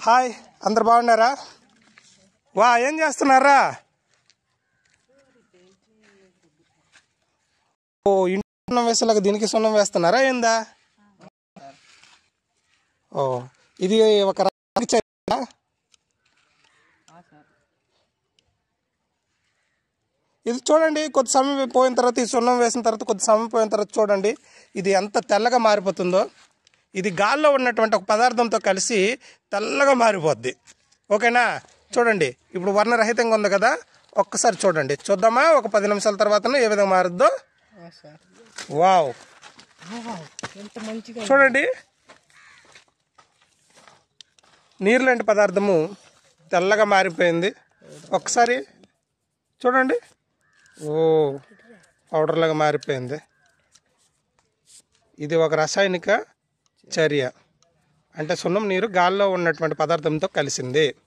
hi అందరు బాగున్నారా వా ఏం చేస్తున్నారా ఓ ఇంటి సున్నం వేసేలాగా దీనికి సున్నం వేస్తున్నారా ఏందా ఓ ఇది ఒక రాగి చర్య ఇది చూడండి కొద్ది సమయం పోయిన తర్వాత ఈ సున్నం వేసిన తర్వాత కొద్ది సమయం పోయిన తర్వాత చూడండి ఇది ఎంత తెల్లగా మారిపోతుందో ఇది గాల్లో ఉన్నటువంటి ఒక పదార్థంతో కలిసి తెల్లగా మారిపోద్ది ఓకేనా చూడండి ఇప్పుడు వర్ణరహితంగా ఉంది కదా ఒక్కసారి చూడండి చూద్దామా ఒక పది నిమిషాల తర్వాత ఏ విధంగా మారుద్దో సార్ వావ్ ఎంత మంచిగా చూడండి నీరు లాంటి పదార్థము తెల్లగా మారిపోయింది ఒకసారి చూడండి ఓ పౌడర్లాగా మారిపోయింది ఇది ఒక రసాయనిక చర్య అంటే సున్నం నీరు గాల్లో ఉన్నటువంటి పదార్థంతో కలిసింది